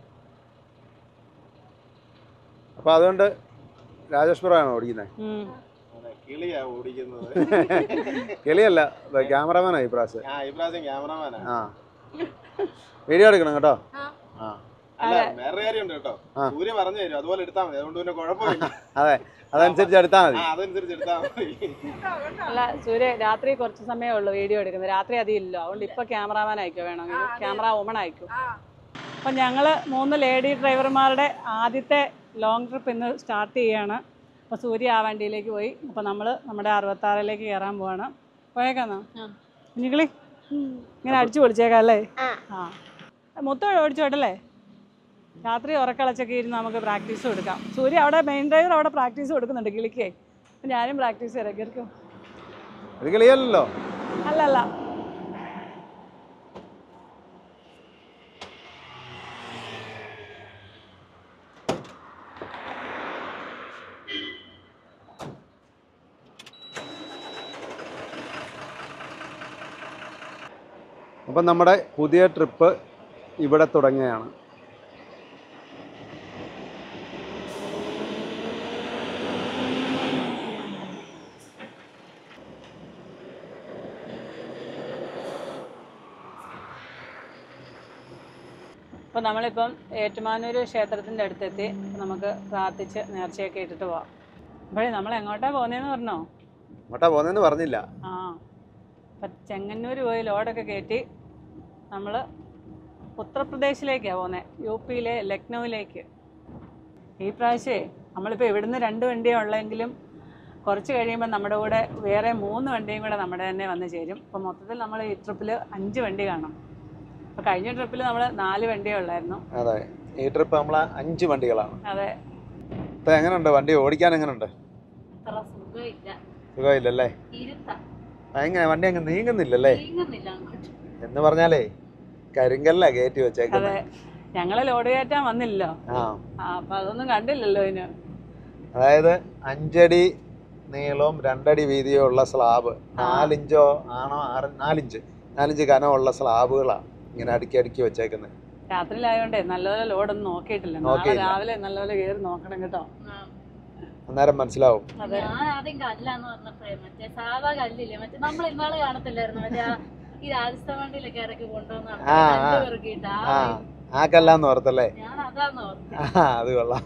അപ്പൊ അതുകൊണ്ട് രാജേഷ് പുറാണോ ഓടിക്കുന്നത് ഉം. കിളിയാ ഓടിക്കുന്നത് കിളിയല്ല ക്യാമറമാനാ ഈ പ്രാവശ്യം ഞാൻ ഇപ്രാവശ്യം ക്യാമറമാനാ ആ വീഡിയോ എടുക്കണം കേട്ടോ ആ അല്ല വേറെ കാര്യമുണ്ട് കേട്ടോ ആ. സൂര്യ പറഞ്ഞു തരും അതുപോലെ എടുത്താൽ മതി അതുകൊണ്ട് പിന്നെ കുഴപ്പമില്ല അതെ അതനുസരിച്ച് എടുത്താൽ മതി ആ അതനുസരിച്ച് എടുത്താൽ മതി അല്ല സൂര്യ രാത്രി കുറച്ച് സമയമേ ഉള്ളൂ വീഡിയോ എടുക്കുന്നത് രാത്രി അധികം ഇല്ല അതുകൊണ്ട് ഇപ്പൊ ക്യാമറാമാൻ അയക്കോ വേണമെങ്കിൽ ക്യാമറ വുമൺ അയക്കും അപ്പൊ ഞങ്ങള് മൂന്ന് ലേഡി ഡ്രൈവർമാരുടെ ആദ്യത്തെ ലോങ് ട്രിപ്പ് ഇന്ന് സ്റ്റാർട്ട് ചെയ്യാണ് അപ്പോൾ സൂര്യ ആ വണ്ടിയിലേക്ക് പോയി അപ്പോൾ നമ്മൾ നമ്മുടെ അറുപത്താറിലേക്ക് കയറാൻ പോവാണ് പോയേക്കാന്നോ കുഞ്ഞിക്കിളി ഇങ്ങനെ അടിച്ചു പൊളിച്ചേക്കാം അല്ലേ ആ മൊത്തം ഓടിച്ചോട്ടല്ലേ രാത്രി ഉറക്കളച്ചൊക്കെ ഇരുന്ന് നമുക്ക് പ്രാക്ടീസ് കൊടുക്കാം സൂര്യ അവിടെ മെയിൻ ഡ്രൈവർ അവിടെ പ്രാക്ടീസ് കൊടുക്കുന്നുണ്ട് കിളിക്കേ അപ്പം ഞാനും പ്രാക്ടീസ് ചെയ്യാം കിടക്കും ഇത് കിളിയല്ലല്ലോ അല്ല അല്ല അപ്പം നമ്മുടെ പുതിയ ട്രിപ്പ് ഇവിടെ തുടങ്ങുകയാണ് അപ്പം നമ്മളിപ്പം ഏറ്റുമാനൂർ ക്ഷേത്രത്തിൻ്റെ അടുത്തെത്തി അപ്പം നമുക്ക് പ്രാർത്ഥിച്ച് നേർച്ചയൊക്കെ ഇട്ടിട്ട് പോവാം അപ്പോഴേ നമ്മൾ എങ്ങോട്ടാ പോകുന്നതെന്ന് പറഞ്ഞോ അങ്ങോട്ടാ പോകുന്നതെന്ന് പറഞ്ഞില്ല ആ അപ്പം ചെങ്ങന്നൂർ പോയി ലോഡൊക്കെ കയറ്റി നമ്മൾ ഉത്തർപ്രദേശിലേക്കാണ് പോകുന്നത് യു പിയിലെ ലക്നൗവിലേക്ക് ഈ പ്രാവശ്യമേ നമ്മളിപ്പോൾ ഇവിടുന്ന് രണ്ട് വണ്ടിയേ ഉള്ളെങ്കിലും കുറച്ച് കഴിയുമ്പോൾ നമ്മുടെ കൂടെ വേറെ മൂന്ന് വണ്ടിയും കൂടെ നമ്മുടെ തന്നെ വന്ന് ചേരും അപ്പോൾ മൊത്തത്തിൽ നമ്മൾ ഈ ട്രിപ്പിൽ അഞ്ച് വണ്ടി കാണും അപ്പോൾ കഴിഞ്ഞ ട്രിപ്പിൽ നമ്മൾ നാല് വണ്ടിയേ ഉള്ളായിരുന്നു അതെ ഈ ട്രിപ്പ് നമ്മൾ അഞ്ച് വണ്ടികളാണ് അതെ ഇപ്പം എങ്ങനെയുണ്ട് വണ്ടി ഓടിക്കാൻ എങ്ങനെയുണ്ട് അത്ര സുഖമില്ല സുഖമില്ലല്ലേ ഇരുത്താം എങ്ങനെ വണ്ടി അങ്ങ് നീങ്ങുന്നില്ലല്ലേ നീങ്ങുന്നില്ല അങ്ങോട്ട് എന്ന് പറഞ്ഞാലേ കരിങ്കല്ല കയറ്റി വെച്ചേക്കുന്നത് അതെ ഞങ്ങൾ ലോഡ് കയറ്റാൻ വന്നില്ലല്ലോ ആ ആ അപ്പം അതൊന്നും കണ്ടില്ലല്ലോ ഇതിന് അതായത് അഞ്ചടി നീളവും രണ്ടടി വീതിയോ ഉള്ള സ്ലാബ് നാലിഞ്ചോ ആണോ ആറ് നാലിഞ്ച് നാലിഞ്ച് കനമുള്ള സ്ലാബുകളാണ് ഇങ്ങനെ അടുക്കി അടുക്കി വെച്ചേക്കുന്നത് രാത്രിയിലായോണ്ടേ നല്ലപോലെ ലോഡൊന്നും നോക്കിയിട്ടില്ല നാളെ നോക്കിയില്ല. രാവിലെ നല്ലപോലെ കയറി നോക്കണം കേട്ടോ അന്നേരം മനസ്സിലാവും അതെ ഞാൻ ആദ്യം കല്ലാന്ന് പറഞ്ഞപ്പോഴേ മറ്റേ സാധാ കല്ലില്ലേ മറ്റേ നമ്മൾ ഇന്നാള് കാണത്തില്ലായിരുന്നു മറ്റേ ആ ഈ രാജസ്ഥാൻ വണ്ടിയിലൊക്കെ ഇറക്കി കൊണ്ടുവന്നാണ് ആ, കല്ല് ആ. പെറുക്കിയിട്ട് ആ ആ ആ കല്ലാന്ന് ഓർത്തല്ലേ ഞാൻ അതാന്ന് ഓർത്തത് ആ അത് കൊള്ളാം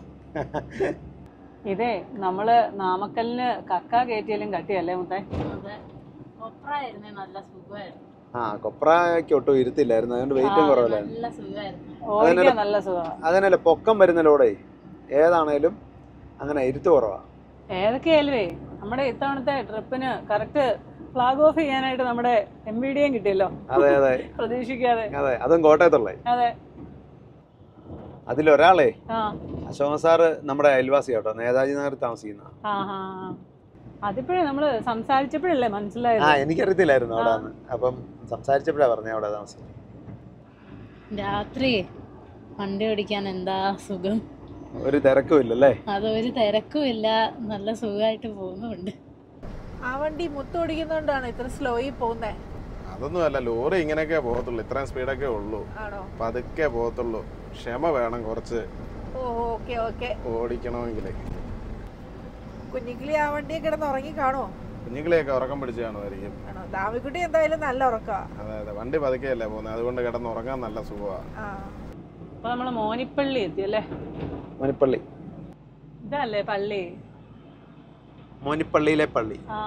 ഇതേ നമ്മള് നാമക്കലിന് കക്ക കയറ്റിയാലും കട്ടിയല്ലേ മുത്തേ അതെ ഒപ്രായിരുന്നേ നല്ല സുഖമായിരുന്നു ആ കൊപ്രയ്ക്ക് ഒട്ടും ഇരുത്തില്ലായിരുന്നു അതുകൊണ്ട് വെയിറ്റും ആ, കുറവില്ലായിരുന്നു നല്ല സുഖമായിരുന്നു ഓടിക്കാൻ നല്ല സുഖമാണ് അതിനല്ലേ പൊക്കം വരുന്ന ലോഡേ ഏതാണേലും അങ്ങനെ ഇരുത്ത് കുറവാ ഏതൊക്കെയായാലുവേ നമ്മുടെ ഇത്തവണത്തെ ട്രിപ്പിന് കറക്റ്റ് ഫ്ലാഗ് ഓഫ് ചെയ്യാനായിട്ട് നമ്മുടെ എം വി ഡിയും കിട്ടിയല്ലോ അതെ അതെ പ്രതീക്ഷിക്കാതെ അതെ അതും കോട്ടയത്തുള്ളേ അതെ അതിലൊരാളെ ആ അശോകൻ സാറ് നമ്മുടെ അയൽവാസി കേട്ടോ നേതാജി നഗർ താമസിക്കുന്ന ആ ആ ആ. അതിപ്പോഴേ നമ്മള് സംസാരിച്ചപ്പോഴല്ലേ മനസ്സിലായത് ആ എനിക്കറിയത്തില്ലായിരുന്നു അവിടെ ആ. നിന്ന് അപ്പം സംസാരിച്ചപ്പോഴാണ് പറഞ്ഞത് അവിടെ താമസിക്കുന്നത് രാത്രി വണ്ടി ഓടിക്കാൻ എന്താ സുഖം ഒരു തിരക്കും ഇല്ലല്ലേ അതൊരു തിരക്കും ഇല്ല നല്ല സുഖമായിട്ട് പോകുന്നുണ്ട് ആ വണ്ടി മുത്തോടിക്കുന്നോണ്ടാണ് ഇത്ര സ്ലോയിൽ പോകുന്നേ അതൊന്നുമല്ല ലോറി ഇങ്ങനെയൊക്കെ പോകത്തുള്ളൂ ഇത്രയും സ്പീഡൊക്കെ ഉള്ളൂ ആണോ പതുക്കെ പോകത്തുള്ളൂ ക്ഷമ വേണം കുറച്ച് ഓ ഓക്കെ ഓക്കെ ഓടിക്കണമെങ്കിൽ കുഞ്ഞിക്കിളി ആ വണ്ടിയെ കിടന്ന് ഉറങ്ങി കാണോ കുഞ്ഞുങ്ങളെയൊക്കെ ഉറക്കം പിടിച്ച് കാണുമായിരിക്കും ആണോ ദാമിക്കുട്ടി എന്തായാലും നല്ല ഉറക്കാ അതെ അതെ വണ്ടി പതുക്കെയല്ലേ പോകുന്നത് അതുകൊണ്ട് കിടന്ന് ഉറങ്ങാൻ നല്ല സുഖമാണ് ആ അപ്പൊ നമ്മള് മോനിപ്പള്ളി എത്തിയല്ലേ മോനിപ്പള്ളി ഇതല്ലേ പള്ളി മോനിപ്പള്ളിയിലെ പള്ളി ആ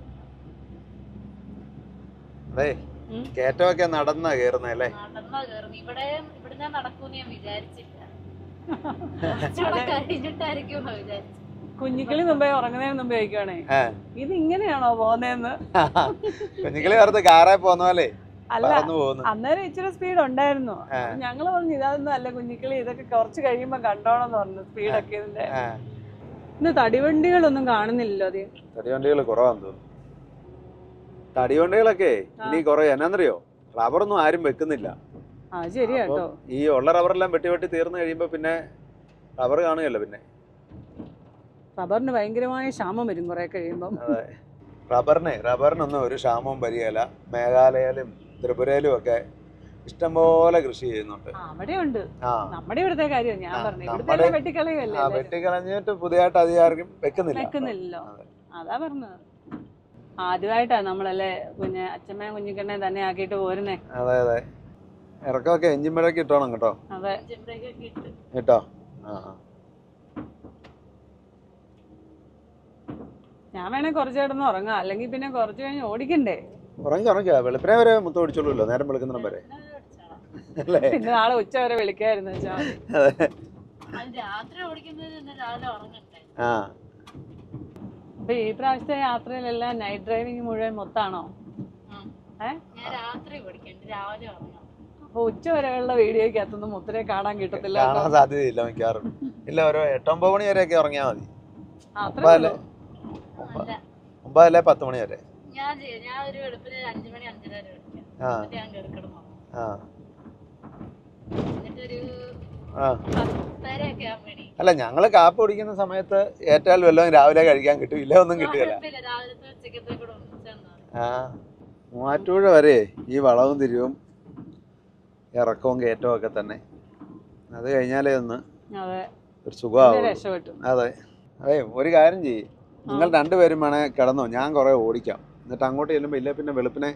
അതെ ഉം. കയറ്റമൊക്കെ നടന്നാ കയറുന്നല്ലേ നടന്നാ കയറുന്നു ഇവിടെ ഇവിടെ ഞാൻ നടക്കൂന്ന് ഞാൻ വിചാരിച്ചില്ല കുറച്ചുകൂടെ കഴിഞ്ഞിട്ടായിരിക്കും എന്ന് വിചാരിച്ചു കുഞ്ഞിക്കിളി മുമ്പേ ഉറങ്ങുന്നതിന് മുമ്പേ ചോദിക്കുവാണേ ആ. ഇത് ഇങ്ങനെയാണോ പോകുന്നതെന്ന് കുഞ്ഞുങ്ങളി വെറുതെ കാറേ പോന്ന പോലെ അല്ല പറന്നു പോകുന്നു അന്നേരം ഇച്ചിരി സ്പീഡ് ഉണ്ടായിരുന്നു ആ. അപ്പൊ ഞങ്ങള് പറഞ്ഞു ഇതൊന്നും അല്ല കുഞ്ഞിക്കിളി ഇതൊക്കെ കുറച്ച് കഴിയുമ്പോ കണ്ടോണെന്ന് പറഞ്ഞു സ്പീഡൊക്കെ ഇതിന്റെ ആ. ഇന്ന് തടിവണ്ടികളൊന്നും കാണുന്നില്ലല്ലോ അധികം തടിവണ്ടികൾ കുറവാന്ന് തോന്നുന്നു തടിവണ്ടികളൊക്കെ ഇനി കുറെ എന്നാന്നറിയോ റബ്ബറൊന്നും ആരും വെക്കുന്നില്ല ആ ശരിയാ അപ്പം കേട്ടോ ഈ ഉള്ള റബ്ബറെല്ലാം വെട്ടി വെട്ടി തീർന്നു കഴിയുമ്പോ പിന്നെ റബ്ബർ കാണുകയല്ലോ പിന്നെ റബ്ബറിന് ഭയങ്കരമായ ക്ഷാമം വരും കുറെ കഴിയുമ്പം അതെ റബ്ബറിനെ റബ്ബറിനൊന്നും ഒരു ക്ഷാമവും വരികയില്ല മേഘാലയയിലും ത്രിപുരയിലും ഒക്കെ ഇഷ്ടംപോലെ കൃഷി ചെയ്യുന്നുണ്ട് ആ, അവിടെയുണ്ട് ആ നമ്മുടെ ഇവിടുത്തെ കാര്യം ഞാൻ ആ, പറഞ്ഞു ഇവിടുത്തെ നമ്മുടെ- എല്ലാം വെട്ടിക്കളയുമല്ലേ ആ എല്ലാവരും. വെട്ടിക്കളഞ്ഞിട്ട് പുതിയതായിട്ട് അധികാരം വെക്കുന്നില്ല വെക്കുന്നില്ലല്ലോ അതെ. അതാ പറഞ്ഞത് ആദ്യമായിട്ടാ നമ്മളല്ലേ കുഞ്ഞ് അച്ഛമ്മയും കുഞ്ഞിക്കണ്ണയും തന്നെ ആക്കിയിട്ട് പോരുന്നേ അതെ അതെ ഇറക്കമൊക്കെ എഞ്ചിൻ മഴയൊക്കെ ഇട്ടോണം കേട്ടോ അതെ ജിംബ്രേക്ക് ഒക്കെ ഇട്ട് കേട്ടോ ആ ആ. ഞാൻ വേണേ കുറച്ച് കിടന്ന് ഉറങ്ങാം അല്ലെങ്കിൽ പിന്നെ കുറച്ച് കഴിഞ്ഞ് ഓടിക്കണ്ടേ ഉറങ്ങി ഉറങ്ങിക്കുക വെളുപ്പിനെ വരെ മുത്തം ഓടിച്ചോളൂല്ലോ നേരം വെളുക്കുന്നിടം വരെ അല്ലേ പിന്നെ നാളെ ഉച്ച വരെ വിളിക്കായിരുന്നു വെച്ചാൽ അതെ അത് രാത്രി ഓടിക്കുന്നത് തന്നെ രാവിലെ ഉറങ്ങണ്ടേ ആ അപ്പൊ ഈ പ്രാവശ്യത്തെ യാത്രയിലെല്ലാം നൈറ്റ് ഡ്രൈവിംഗ് മുഴുവൻ മൊത്താണോ ഉം. ഏ ഞാൻ രാത്രി ഓടിക്കണ്ട് രാവിലെ ഉറങ്ങണം അപ്പൊ ഉച്ച വരെയുള്ള വീഡിയോക്കകത്തൊന്നും മുത്തിനെ കാണാൻ കിട്ടത്തില്ല കാണാൻ സാധ്യതയില്ല മിക്കവാറും ഇല്ല ഒരു എട്ടൊമ്പത് മണി വരെയൊക്കെ ഉറങ്ങിയാൽ മതി അത്രേ ഒമ്പതല്ലേ ഉള്ളൂ. അല്ല ഒമ്പതല്ലേ പത്ത് മണി വരെ ഞാൻ ചെയ്യും ഞാൻ ഒരു വെളുപ്പിന് അഞ്ചു മണി അഞ്ചര വരെ ഓടിക്കാം ആ എന്നിട്ട് ഞാൻ കിടക്കണം ആ എന്നിട്ടൊരു ആ പത്തരയൊക്കെ ആകുമ്പോ എണീക്കും. അല്ല ഞങ്ങള് കാപ്പി കുടിക്കുന്ന സമയത്ത് ഏറ്റാൽ വല്ലതും രാവിലെ കഴിക്കാൻ കിട്ടും ഇല്ല ഒന്നും കിട്ടുകയില്ല കുഴപ്പമില്ല രാവിലത്തെ ഉച്ചക്കത്തെ കൂടെ ഒന്നിച്ചാൽ ആ മൂവാറ്റുപുഴ വരെ ഈ വളവും തിരിവും ഇറക്കവും കയറ്റവും ഒക്കെ തന്നെ അത് കഴിഞ്ഞാലേ ഒന്ന് അതെ ഒരു പിന്നെ സുഖമാവും രക്ഷപ്പെട്ടു അതെ അതെ ഒരു കാര്യം ചെയ്യ് നിങ്ങൾ രണ്ടുപേരും വേണേ കിടന്നോ ഞാൻ കുറേ ഓടിക്കാം എന്നിട്ട് അങ്ങോട്ട് ചെല്ലുമ്പോൾ ഇല്ലേ പിന്നെ വെളുപ്പിനെ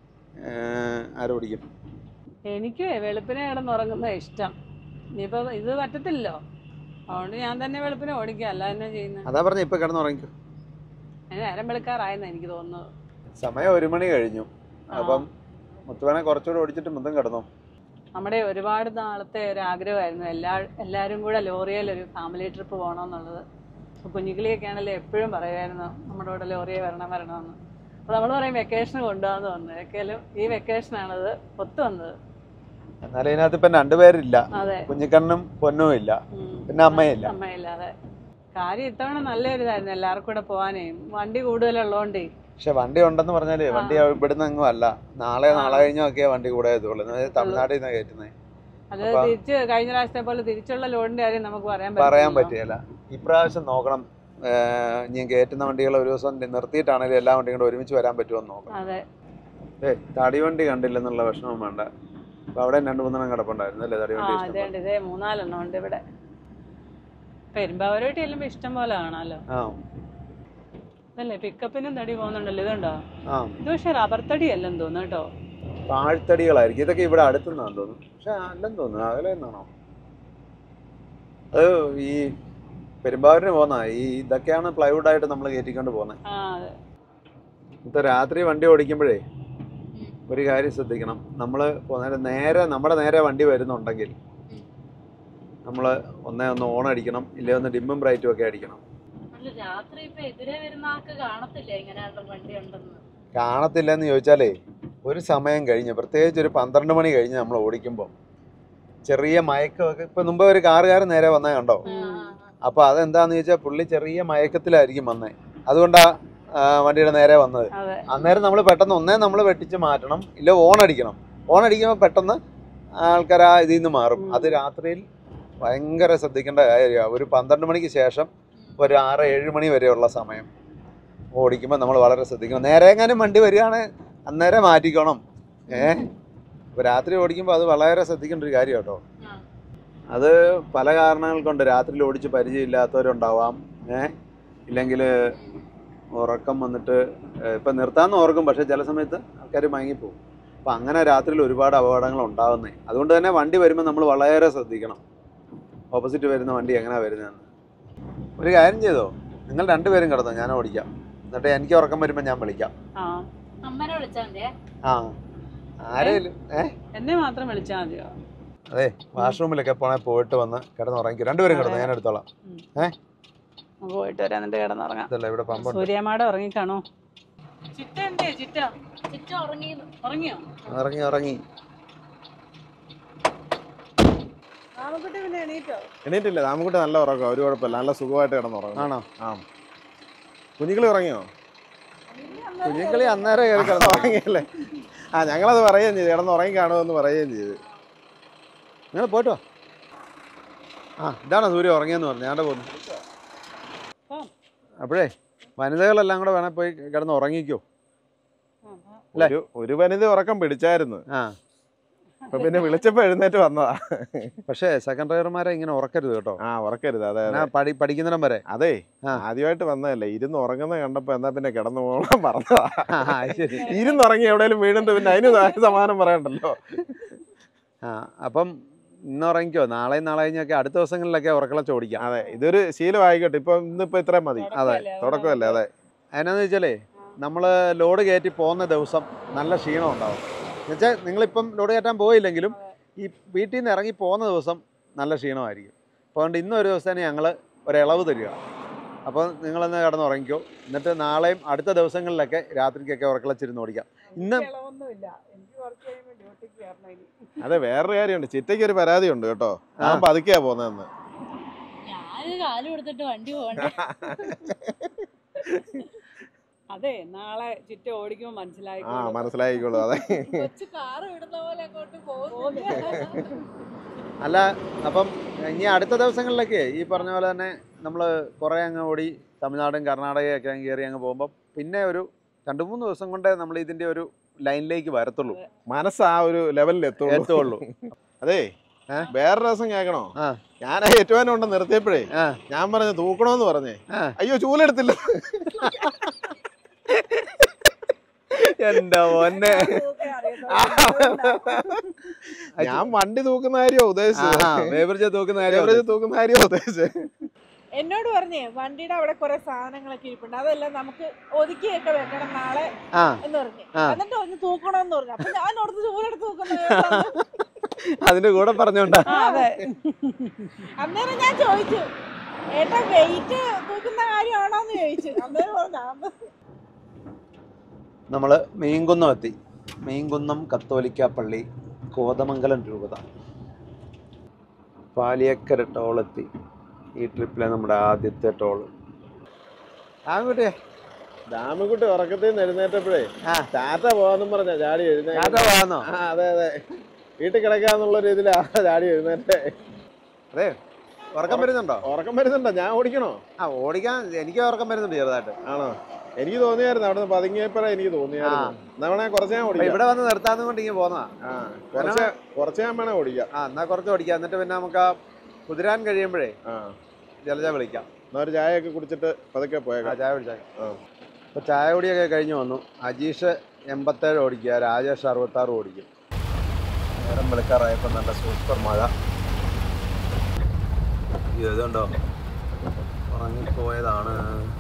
ആരോടിക്കും എനിക്ക് വെളുപ്പിനെ കിടന്നുറങ്ങുന്നത് ഇഷ്ടം ഇനിയിപ്പോ ഇത് പറ്റത്തില്ലല്ലോ അതുകൊണ്ട് ഞാൻ തന്നെ വെളുപ്പിനെ ഓടിക്കാം അല്ല എന്നാ ചെയ്യുന്നത് അതാ പറഞ്ഞ ഇപ്പൊ കിടന്നുറങ്ങിക്കോ അതിന് നേരം വെളുക്കാറായെന്ന് എനിക്ക് തോന്നുന്നത് സമയം ഒരു മണി കഴിഞ്ഞു അപ്പം മുത്തുവേണെ കുറച്ചുകൂടെ ഓടിച്ചിട്ട് മുത്തം കിടന്നോ നമ്മുടെ ഒരുപാട് നാളത്തെ ഒരു ആഗ്രഹമായിരുന്നു എല്ലാ എല്ലാവരും കൂടെ ലോറിയിൽ ഒരു ഫാമിലി ട്രിപ്പ് പോകണമെന്നുള്ളത് അപ്പോൾ കുഞ്ഞിക്കിളിയൊക്കെ ആണല്ലോ എപ്പോഴും പറയുമായിരുന്നു നമ്മുടെ കൂടെ ലോറിയെ വരണം വരണമെന്ന് അപ്പോൾ നമ്മൾ പറയും വെക്കേഷൻ കൊണ്ടുപോകാന്ന് പറഞ്ഞു വെക്കേലും ഈ വെക്കേഷനാണത് ഒത്തു വന്നത് എന്നാലും ഇതിനകത്ത് ഇപ്പം രണ്ടുപേരില്ല അതെ കുഞ്ഞിക്കണ്ണനും പൊന്നും ഇല്ല ഉം. പിന്നെ അമ്മയില്ല അമ്മയില്ലാതെ കാര്യം ഇത്തവണ നല്ലൊരു ഇതായിരുന്നു എല്ലാവർക്കും കൂടെ പോകാനേ വണ്ടി കൂടുതലുള്ളതുകൊണ്ടേ പക്ഷെ വണ്ടി ഉണ്ടെന്ന് പറഞ്ഞാല് വണ്ടി ഇവിടുന്ന് എങ്ങും അല്ല നാളെ നാളെ കഴിഞ്ഞോ ഒക്കെ വണ്ടി കൂടെ എത്തുള്ളൂ എന്ന് പറഞ്ഞാൽ തമിഴ്നാട്ടിൽ നിന്നാണ് കയറ്റുന്നത് അത് അപ്പൊ- തിരിച്ച് കഴിഞ്ഞ പ്രാവശ്യത്തെ പോലെ തിരിച്ചുള്ള ലോഡിന്റെ കാര്യം നമുക്ക് പറയാൻ പറയാൻ പറ്റില്ലല്ലോ. പറ്റുകയില്ല ഇപ്രാവശ്യം നോക്കണം ഏഹ് ഇനി കയറ്റുന്ന വണ്ടികൾ ഒരു ദിവസം നിർത്തിയിട്ടാണെങ്കിലും എല്ലാ വണ്ടിയും കൂടെ ഒരുമിച്ച് വരാൻ പറ്റുമോ എന്ന് നോക്കണം അതെ ഏ തടി വണ്ടി കണ്ടില്ലെന്നുള്ള വിഷമം വേണ്ട അപ്പൊ അവിടെ രണ്ട് മൂന്നെണ്ണം കിടപ്പുണ്ടായിരുന്നു അല്ലേ തടി ആ വണ്ടി ഇഷ്ടം ഇതേണ്ട് ഇതേ മൂന്നാലെണ്ണം ഉണ്ട് ഇവിടെ പെരുമ്പാവൂരോട്ട് ചെല്ലുമ്പോ ഇഷ്ടം പോലെ കാണാലോ ആ അതല്ലേ പിക്കപ്പിനും തടി പോകുന്നുണ്ടല്ലോ ഇതുണ്ടോ ആ ഇത് പക്ഷെ റബ്ബർ തടി അല്ലെന്ന് തോന്നുന്നു കേട്ടോ പാഴ്ത്തടികളായിരിക്കും ഇതൊക്കെ ഇവിടെ അടുത്തുനിന്നാന്ന് തോന്നുന്നു പക്ഷെ അല്ലെന്ന് തോന്നുന്നു അകലെ നിന്നാണോ അത് ഈ പെരുമ്പാവൂരിന് പോകുന്ന ഈ ഇതൊക്കെയാണ് പ്ലൈവുഡ് ആയിട്ട് നമ്മൾ കയറ്റിക്കൊണ്ട് പോകുന്നത് ആ അതെ ഇപ്പൊ രാത്രി വണ്ടി ഓടിക്കുമ്പോഴേ ഒരു കാര്യം ശ്രദ്ധിക്കണം നമ്മൾ നേരെ നമ്മുടെ നേരെ വണ്ടി വരുന്നുണ്ടെങ്കിൽ നമ്മൾ ഒന്നേ ഒന്ന് ഓൺ അടിക്കണം ഇല്ലേ ഒന്ന് ഡിമ്മും ബ്രൈറ്റും ഒക്കെ അടിക്കണം അല്ല രാത്രി ഇപ്പൊ എതിരെ വരുന്ന ആൾക്ക് കാണത്തില്ല ഇങ്ങനെയുള്ള വണ്ടി ഉണ്ടെന്ന് കാണത്തില്ലെന്ന് ചോദിച്ചാലേ ഒരു സമയം കഴിഞ്ഞ് പ്രത്യേകിച്ച് ഒരു പന്ത്രണ്ട് മണി കഴിഞ്ഞ് നമ്മൾ ഓടിക്കുമ്പോൾ ചെറിയ മയക്കമൊക്കെ ഇപ്പൊ മുമ്പ് ഒരു കാറുകാരൻ നേരെ വന്നേ കണ്ടോ അപ്പൊ അതെന്താന്ന് ചോദിച്ചാൽ പുള്ളി ചെറിയ മയക്കത്തിലായിരിക്കും വന്നേ അതുകൊണ്ടാ ആ, വണ്ടിയുടെ നേരെ വന്നത് അതെ അന്നേരം നമ്മൾ പെട്ടെന്ന് ഒന്നേ നമ്മൾ വെട്ടിച്ച് മാറ്റണം ഇല്ല ഓൺ അടിക്കണം ഓൺ അടിക്കുമ്പോൾ പെട്ടെന്ന് ആൾക്കാർ ആ ഇതിൽ നിന്ന് മാറും ഉം. അത് രാത്രിയിൽ ഭയങ്കര ശ്രദ്ധിക്കേണ്ട കാര്യമാണ് ഒരു പന്ത്രണ്ട് മണിക്ക് ശേഷം ഒരു ആറ് ഏഴ് മണി വരെയുള്ള സമയം ഓടിക്കുമ്പോൾ നമ്മൾ വളരെ ശ്രദ്ധിക്കണം നേരെ എങ്ങാനും വണ്ടി വരികയാണെങ്കിൽ അന്നേരം മാറ്റിക്കണം ഏ അപ്പോൾ രാത്രി ഓടിക്കുമ്പോൾ അത് വളരെ ശ്രദ്ധിക്കേണ്ട ഒരു കാര്യം കേട്ടോ അത് പല കാരണങ്ങൾ കൊണ്ട് രാത്രിയിൽ ഓടിച്ച് പരിചയമില്ലാത്തവരുണ്ടാവാം ഏ ഇല്ലെങ്കിൽ ഉറക്കം വന്നിട്ട് ഏ, ഇപ്പം നിർത്താമെന്ന് ഓർക്കും പക്ഷേ ചില സമയത്ത് ആൾക്കാർ മയങ്ങിപ്പോകും അപ്പം അങ്ങനെ രാത്രിയിൽ ഒരുപാട് അപകടങ്ങൾ ഉണ്ടാവുന്നേ അതുകൊണ്ട് തന്നെ വണ്ടി വരുമ്പോൾ നമ്മൾ വളരെ ശ്രദ്ധിക്കണം ഓപ്പോസിറ്റ് വരുന്ന വണ്ടി എങ്ങനെയാണ് വരുന്നതെന്ന് ഒരു കാര്യം ചെയ്തോ നിങ്ങൾ രണ്ടുപേരും കിടന്നോ ഞാൻ ഓടിക്കാം എന്നിട്ട് എനിക്ക് ഉറക്കം വരുമ്പോൾ ഞാൻ വിളിക്കാം ആ അമ്മനെ വിളിച്ചാൽ മതിയേ ആ ആരെങ്കിലും ഏ എന്നെ മാത്രം വിളിച്ചാൽ മതിയോ അതെ വാഷ്റൂമിലൊക്കെ പോണേ പോയിട്ട് വന്ന് കിടന്ന് ഉറങ്ങിക്കും രണ്ടുപേരും കിടന്നു ഞാൻ എടുത്തോളാം നമുക്ക് പോയിട്ട് വരാം എന്നിട്ട് കിടന്നുറങ്ങാം ഇതല്ല ഇവിടെ പമ്പുണ്ട് സൂര്യമാട ഉറങ്ങിക്കാണോ ചിറ്റ എന്തേ ചിറ്റ ചുറ്റ ഉറങ്ങി ഉറങ്ങിയോ ഇറങ്ങി ഇറങ്ങി ആമക്കുട്ടി പിന്നെ എണീറ്റോ എണീറ്റില്ല താമക്കുട്ടി നല്ല ഉറക്കം ഒരു കുഴപ്പമില്ല നല്ല സുഖമായിട്ട് കിടന്നുറങ്ങും ആണോ ആ കുഞ്ഞുങ്ങളി ഉറങ്ങിയോ കുഞ്ഞുങ്ങളി അന്നേരം കയറി കിടന്നു ഉറങ്ങിയല്ലേ ആ ഞങ്ങളത് പറയുകയും ചെയ്തു കിടന്ന് ഉറങ്ങി കാണുമെന്ന് പറയുകയും ചെയ്തു നിങ്ങൾ പോയിട്ടോ ആ ഇതാണ് സൂര്യ ഉറങ്ങിയെന്ന് പറഞ്ഞു ഞാൻ്റെ പോന്നു അപ്പോഴേ വനിതകളെല്ലാം കൂടെ വേണേ പോയി കിടന്ന് ഉറങ്ങിക്കോ അല്ലേ? ഒരു ഒരു വനിത ഉറക്കം പിടിച്ചായിരുന്നു ആ അപ്പൊ പിന്നെ വിളിച്ചപ്പോ എഴുന്നേറ്റ് വന്നതാ പക്ഷേ സെക്കൻഡ് ഡ്രൈവർമാരെ ഇങ്ങനെ ഉറക്കരുത് കേട്ടോ ആ ഉറക്കരുത് അതെ അതെ എന്നാ പഠി പഠിക്കുന്നിടം വരെ അതെ ആ. ആദ്യമായിട്ട് വന്നതല്ലേ ഇരുന്ന് ഉറങ്ങുന്ന കണ്ടപ്പോ എന്നാ പിന്നെ കിടന്നു പോകണം പറഞ്ഞതാ ആ, ആ, ശരി ഇരുന്ന് ഉറങ്ങി എവിടെയെങ്കിലും വീണിട്ട് പിന്നെ അതിന് സ- സമാനം പറയണ്ടല്ലോ ആ അപ്പം ഇന്ന് ഉറങ്ങിക്കോ നാളെയും നാളെ കഴിഞ്ഞൊക്കെ അടുത്ത ദിവസങ്ങളിലൊക്കെ ഉറക്കളച്ച് ഓടിക്കാം അതെ ഇതൊരു ശീലമായിക്കോട്ടെ ഇപ്പൊ ഇന്നിപ്പോ ഇത്രയും മതി അതെ തുടക്കമല്ലേ അതെ അതിനാന്ന് വെച്ചാലേ നമ്മൾ ലോഡ് കയറ്റി പോകുന്ന ദിവസം നല്ല ക്ഷീണം ഉണ്ടാവും എന്നുവെച്ചാൽ നിങ്ങളിപ്പം ലോഡ് കയറ്റാൻ പോയില്ലെങ്കിലും ഈ വീട്ടിൽ നിന്ന് ഇറങ്ങി പോകുന്ന ദിവസം നല്ല ക്ഷീണമായിരിക്കും അപ്പോൾ അതുകൊണ്ട് ഇന്ന് ഒരു ദിവസം ഞങ്ങൾ ഒരു ഇളവ് തരിക അപ്പോൾ നിങ്ങളൊന്ന് കിടന്ന് ഉറങ്ങിക്കോ എന്നിട്ട് നാളെയും അടുത്ത ദിവസങ്ങളിലൊക്കെ രാത്രിക്കൊക്കെ ഉറക്കളച്ചിരുന്ന് ഓടിക്കാം ഇന്ന് ഇളവൊന്നുമില്ല എനിക്ക് കുറച്ച് കഴിയുമ്പോൾ ഡ്യൂട്ടിക്ക് കയറണം ഇനി അതെ വേറൊരു കാര്യമുണ്ട് ചിറ്റയ്ക്ക് ഒരു പരാതി ഉണ്ട് കേട്ടോ ഞാൻ പതുക്കെയാ പോന്നതെന്ന് ഞാൻ കാല് കൊടുത്തിട്ട് വണ്ടി പോകണ്ട അതെ നാളെ ചുറ്റ ഓടിക്കുമ്പോൾ ആ മനസ്സിലായി മനസ്സിലായിക്കോളൂ അതെ കൊച്ചു കാറ് വിടുന്ന പോലെ അങ്ങോട്ട് പോകുന്നു അല്ല അപ്പം ഇനി അടുത്ത ദിവസങ്ങളിലൊക്കെ ഈ പറഞ്ഞ പോലെ തന്നെ നമ്മൾ കുറേ അങ്ങ് ഓടി തമിഴ്നാടും കർണാടകയൊക്കെ അങ്ങ് കയറി അങ്ങ് പോകുമ്പോൾ പിന്നെ ഒരു രണ്ട് മൂന്ന് ദിവസം കൊണ്ടേ നമ്മൾ ഇതിൻ്റെ ഒരു ലൈനിലേക്ക് വരത്തുള്ളൂ മനസ്സ് ആ ഒരു ലെവലിൽ എത്തുള്ളൂ എത്തുള്ളൂ അതെ ഏ? വേറെ രസം കേൾക്കണോ ആ. ഞാൻ ആ ഏറ്റുവാനം കൊണ്ട് നിർത്തിയപ്പോഴേ ആ. ഞാൻ പറഞ്ഞു തൂക്കണോന്ന് പറഞ്ഞേ ആ. അയ്യോ ചൂലെടുത്തില്ല എൻ്റെ പൊന്നെ ഞാൻ വണ്ടി തൂക്കുന്ന കാര്യമോ ഉദ്ദേശിച്ചത് ആഹാ, വേവറിച്ച തൂക്കുന്ന കാര്യം Average തൂക്കുന്ന കാര്യമോ ഉദ്ദേശിച്ചത് എന്നോട് പറഞ്ഞേ വണ്ടിയുടെ അവിടെ കുറെ സാധനങ്ങളൊക്കെ ഇരിപ്പുണ്ട് അതെല്ലാം നമുക്ക് ഒതുക്കിയൊക്കെ വെക്കണം നാളെ ആ എന്ന് പറഞ്ഞു ആ. എന്നിട്ട് ഒന്ന് തൂക്കണമെന്ന് പറഞ്ഞു അപ്പൊ ഞാൻ ഓർത്ത് ചൂലെടുത്ത് തൂക്കുന്നത് അതിന്റെ കൂടെ പറഞ്ഞോണ്ടാ അതെ അന്നേരം ഞാൻ ചോദിച്ചു ഏട്ടാ വെയിറ്റ് തൂക്കുന്ന കാര്യമാണോന്ന് ചോദിച്ചു അന്നേരം പറഞ്ഞു "ആന്ന്." നമ്മൾ മീൻകുന്നം എത്തി മീൻകുന്നം കത്തോലിക്ക പള്ളി കോതമംഗലം രൂപത പാലിയക്കര ടോൾ എത്തി ഈ ട്രിപ്പിലെ നമ്മുടെ ആദ്യത്തെ ടോള് ആൺകുട്ടിയെ ഡാമിക്കുട്ടി ഉറക്കത്തിൽ നിന്ന് എഴുന്നേറ്റപ്പോഴേ ആ. ടാറ്റ പോവാന്നും പറഞ്ഞ ചാടി എഴുന്നേറ്റ് യാത്ര പോകാന്നോ ആ അതെ അതെ വീട്ടിൽ കിടക്കാന്നുള്ള രീതിയിലാ ചാടി എഴുന്നേറ്റ് അതെ ഉറക്കം വരുന്നുണ്ടോ ഉറക്കം വരുന്നുണ്ടോ ഞാൻ ഓടിക്കണോ ആ ഓടിക്കാൻ എനിക്ക് ഉറക്കം വരുന്നുണ്ട് ചെറുതായിട്ട് ആണോ എനിക്ക് തോന്നിയായിരുന്നു അവിടെ നിന്ന് പതുങ്ങിയപ്പോഴേ എനിക്ക് തോന്നിയായിരുന്നു എന്നാ വേണേ കുറച്ച് ഞാൻ അപ്പൊ ഓടിക്കാം ഇവിടെ വന്ന് നിർത്താന്ന് കൊണ്ട് ഇങ്ങനെ പോന്നതാ ആ കുറച്ച് കുറച്ച് ഞാൻ വേണേ ഓടിക്കാം ആ എന്നാ കുറച്ച് ഓടിക്കാം എന്നിട്ട് പിന്നെ നമുക്ക് ആ കുതിരാൻ കഴിയുമ്പോഴേ ആ ജലജ വിളിക്കാം എന്നാ ഒരു ചായയൊക്കെ കുടിച്ചിട്ട് പതുക്കെ ആ പോയേക്കാം ചായ കുടിച്ചാൽ ആ. അപ്പോൾ ചായ കുടിയൊക്കെ കഴിഞ്ഞ് വന്നു അജീഷ് എൺപത്തേഴ് ഓടിക്കുക രാജേഷ് അറുപത്താറ് ഓടിക്കും നേരം വെളുക്കാറായപ്പോൾ നല്ല സൂപ്പർ മഴ അയ്യോ, ഇതുണ്ടോ ഉറങ്ങിപ്പോയതാണ്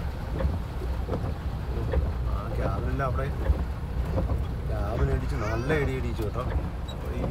ആ ക്യാബിനില്ല അവിടെ ക്യാബിന് ഇടിച്ചു നല്ല ഇടി ഇടിച്ചു കേട്ടോ അയ്യോ.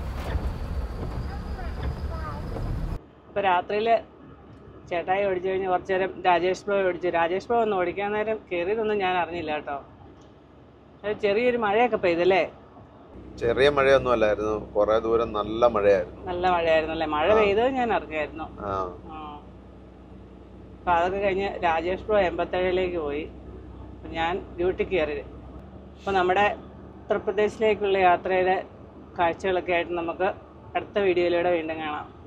ഇപ്പൊ രാത്രിയില് ചേട്ടായി ഓടിച്ചു കഴിഞ്ഞ് കുറച്ചു നേരം രാജേഷ് ബാബു ഓടിച്ചു രാജേഷ് ബാബു ഒന്ന് ഓടിക്കാൻ നേരം കയറിയതൊന്നും ഞാൻ അറിഞ്ഞില്ല കേട്ടോ അത് ചെറിയൊരു മഴയൊക്കെ പെയ്തല്ലേ ചെറിയ മഴയൊന്നും അല്ലായിരുന്നു കുറേ ദൂരം നല്ല മഴയായിരുന്നു നല്ല മഴയായിരുന്നു അല്ലേ മഴ ആ. പെയ്തത് ഞാൻ അറിഞ്ഞായിരുന്നു ആ ആ. അപ്പൊ അതൊക്കെ കഴിഞ്ഞ് രാജേഷ് പ്രോ എൺപത്തേഴിലേക്ക് പോയി അപ്പൊ ഞാൻ ഡ്യൂട്ടിക്ക് കയറി അപ്പൊ നമ്മുടെ ഉത്തർപ്രദേശിലേക്കുള്ള യാത്രയുടെ കാഴ്ചകളൊക്കെ ആയിട്ട് നമുക്ക് അടുത്ത വീഡിയോയിലൂടെ വീണ്ടും കാണാം